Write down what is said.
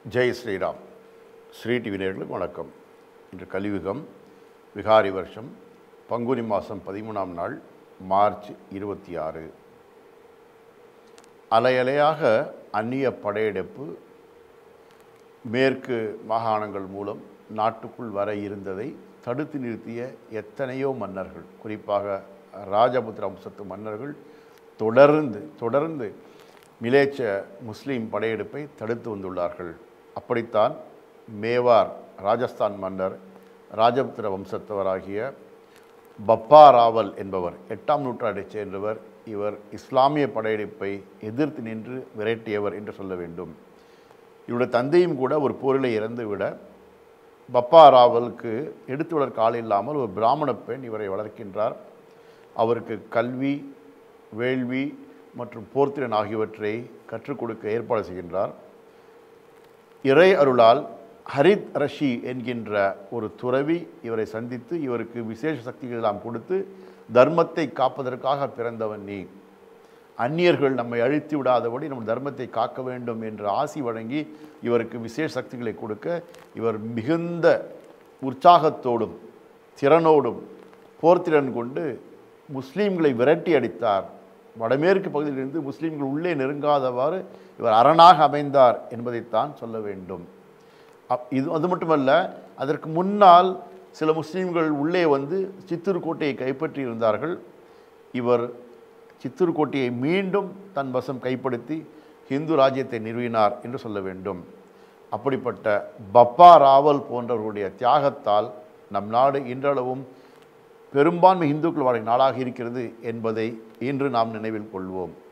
Jai Sriram Sri TV நேயர்களுக்கு வணக்கம் இன்று கலியுகம் விகாரி வருஷம் பங்குனி மாதம் பதிமூணாம் நாள் மார்ச் இருபத்தி ஆறு அலையலையாக அந்நிய படையெடுப்பு மேற்கு மாகாணங்கள் மூலம் நாட்டுக்குள் வர இருந்ததை தடுத்து நிறுத்திய எத்தனையோ மன்னர்கள் குறிப்பாக ராஜபுத்திர வம்சத்து மன்னர்கள் தொடர்ந்து தொடர்ந்து மிலேச்ச முஸ்லீம் படையெடுப்பை தடுத்து வந்துள்ளார்கள் அப்படித்தான் மேவார் ராஜஸ்தான் மன்னர் ராஜபுத்திர வம்சத்தவராகிய பப்பா ராவல் என்பவர் எட்டாம் நூற்றாண்டைச் சேர்ந்தவர் இவர் இஸ்லாமிய படையெடுப்பை எதிர்த்து நின்று விரட்டியவர் என்று சொல்ல வேண்டும் இவருடைய தந்தையும் கூட ஒரு போரில் இறந்துவிட பப்பா ராவலுக்கு எடுத்து வளர்க்க ஆள் இல்லாமல் ஒரு பிராமண பெண் இவரை வளர்க்கின்றார் அவருக்கு கல்வி வேள்வி மற்றும் போர்த்திறன் ஆகியவற்றை கற்றுக் கொடுக்க ஏற்பாடு செய்கின்றார் இறை அருளால் ஹரித் ரஷி என்கின்ற ஒரு துறவி இவரை சந்தித்து இவருக்கு விசேஷ சக்திகள் எல்லாம் கொடுத்து தர்மத்தை காப்பதற்காக பிறந்தவன் நீ அந்நியர்கள் நம்மை அழித்து விடாதபடி நம் தர்மத்தை காக்க வேண்டும் என்ற ஆசி வழங்கி இவருக்கு விசேஷ சக்திகளை கொடுக்க இவர் மிகுந்த உற்சாகத்தோடும் திறனோடும் போர்த்திறன் கொண்டு முஸ்லீம்களை விரட்டி அடித்தார் வடமேற்கு பகுதியிலிருந்து முஸ்லீம்கள் உள்ளே நெருங்காதவாறு இவர் அரணாக அமைந்தார் என்பதைத்தான் சொல்ல வேண்டும் அப் இது அது மட்டுமல்ல அதற்கு முன்னால் சில முஸ்லீம்கள் உள்ளே வந்து சித்தூர் கோட்டையை கைப்பற்றி இருந்தார்கள் இவர் சித்தூர் கோட்டையை மீண்டும் தன் வசம் கைப்படுத்தி ஹிந்து ராஜ்யத்தை நிறுவினார் என்று சொல்ல வேண்டும் அப்படிப்பட்ட பப்பா ராவல் போன்றவர்களுடைய தியாகத்தால் நம் நாடு இன்றளவும் பெரும்பான்மை இந்துக்கள் வாழ நாடாக இருக்கிறது என்பதை இன்று நாம் நினைவில் கொள்வோம்